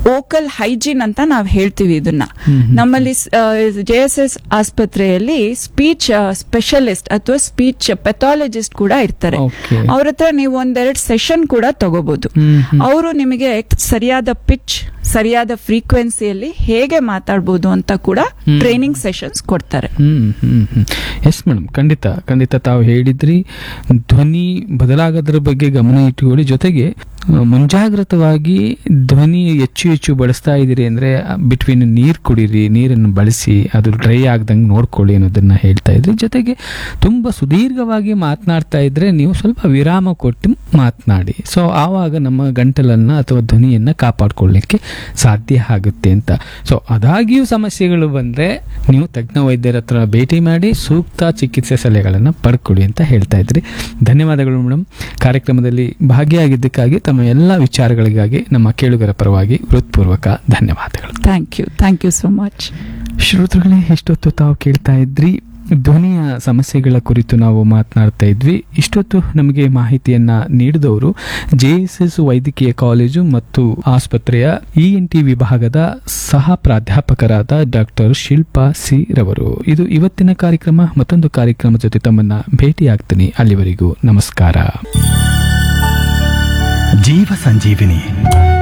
Vocal hygiene ಅಂತ ನಾವು ಹೇಳ್ತೀವಿ ಇದನ್ನ ನಮ್ಮಲ್ಲಿ ಜೆ ಎಸ್ ಎಸ್ ಆಸ್ಪತ್ರೆಯಲ್ಲಿ ಸ್ಪೀಚ್ ಸ್ಪೆಷಲಿಸ್ಟ್ ಅಥವಾ ಸ್ಪೀಚ್ ಪೆಥಾಲಜಿಸ್ಟ್ ಕೂಡ ಇರ್ತಾರೆ Okay. ಅವ್ರ ಹತ್ರ ನೀವು ಒಂದೆರಡು ಸೆಷನ್ ಕೂಡ ತಗೋಬಹುದು ಹ್ಮ್, ಹ್ಮ್. ಅವರು ನಿಮಗೆ ಸರಿಯಾದ ಪಿಚ್ ಸರಿಯಾದ ಫ್ರೀಕ್ವೆನ್ಸಿಯಲ್ಲಿ ಹೇಗೆ ಮಾತಾಡ್ಬೋದು ಅಂತ ಕೂಡ ಟ್ರೈನಿಂಗ್ ಸೆಷನ್ಸ್ ಕೊಡ್ತಾರೆ ಹ್ಮ್ ಹ್ಮ್ ಹ್ಮ್ ಎಸ್ ಮೇಡಮ್ ಖಂಡಿತ ಖಂಡಿತ ತಾವು ಹೇಳಿದ್ರಿ ಧ್ವನಿ ಬದಲಾಗೋದ್ರ ಬಗ್ಗೆ ಗಮನ ಇಟ್ಟುಕೊಳ್ಳಿ ಜೊತೆಗೆ ಆ, ಮುಂಜಾಗ್ರತವಾಗಿ ಧ್ವನಿ ಹೆಚ್ಚು ಹೆಚ್ಚು ಬಳಸ್ತಾ ಇದ್ದೀರಿ ಅಂದ್ರೆ ಬಿಟ್ವೀನ್ ನೀರು ಕುಡೀರಿ ನೀರನ್ನು ಬಳಸಿ ಅದು ಡ್ರೈ ಆಗ್ದಂಗೆ ನೋಡ್ಕೊಳ್ಳಿ ಅನ್ನೋದನ್ನ ಹೇಳ್ತಾ ಇದ್ರಿ ಜೊತೆಗೆ ತುಂಬಾ ಸುದೀರ್ಘವಾಗಿ ಮಾತನಾಡ್ತಾ ಇದ್ರೆ ನೀವು ಸ್ವಲ್ಪ ವಿರಾಮ ಕೊಟ್ಟು ಮಾತನಾಡಿ ಸೊ ಆವಾಗ ನಮ್ಮ ಗಂಟಲನ್ನ ಅಥವಾ ಧ್ವನಿಯನ್ನ ಕಾಪಾಡ್ಕೊಳ್ಳಿಕ್ಕೆ ಸಾಧ್ಯ ಆಗುತ್ತೆ ಅಂತ ಸೊ ಅದಾಗಿಯೂ ಸಮಸ್ಯೆಗಳು ಬಂದ್ರೆ ನೀವು ತಜ್ಞ ವೈದ್ಯರ ಹತ್ರ ಭೇಟಿ ಮಾಡಿ ಸೂಕ್ತ ಚಿಕಿತ್ಸೆ ಸಲಹೆಗಳನ್ನು ಪಡ್ಕೊಳ್ಳಿ ಅಂತ ಹೇಳ್ತಾ ಇದ್ರಿ ಧನ್ಯವಾದಗಳು ಮೇಡಮ್ ಕಾರ್ಯಕ್ರಮದಲ್ಲಿ ಭಾಗಿಯಾಗಿದ್ದಕ್ಕಾಗಿ ತಮ್ಮ ಎಲ್ಲ ವಿಚಾರಗಳಿಗಾಗಿ ನಮ್ಮ ಕೇಳುಗರ ಪರವಾಗಿ ಹೃತ್ಪೂರ್ವಕ ಧನ್ಯವಾದಗಳು thank you thank you so much ಶ್ರೋತೃಗಳೇ ಇಷ್ಟೊತ್ತು ತಾವು ಕೇಳ್ತಾ ಇದ್ರಿ ಧ್ವನಿಯ ಸಮಸ್ಯೆಗಳ ಕುರಿತು ನಾವು ಮಾತನಾಡ್ತಾ ಇದ್ವಿ ಇಷ್ಟೊತ್ತು ನಮಗೆ ಮಾಹಿತಿಯನ್ನ ನೀಡಿದವರು ಜೆ ಎಸ್ ಎಸ್ ವೈದ್ಯಕೀಯ ಕಾಲೇಜು ಮತ್ತು ಆಸ್ಪತ್ರೆಯ ಇ ಎನ್ ಟಿ ವಿಭಾಗದ ಸಹ ಪ್ರಾಧ್ಯಾಪಕರಾದ ಡಾಕ್ಟರ್ ಶಿಲ್ಪಾ ಸಿ ರವರು ಇದು ಇವತ್ತಿನ ಕಾರ್ಯಕ್ರಮ ಮತ್ತೊಂದು ಕಾರ್ಯಕ್ರಮದ ಜೊತೆ ತಮ್ಮನ್ನ ಭೇಟಿಯಾಗ್ತೀನಿ ಅಲ್ಲಿವರೆಗೂ ನಮಸ್ಕಾರ ಜೀವ ಸಂಜೀವಿನಿ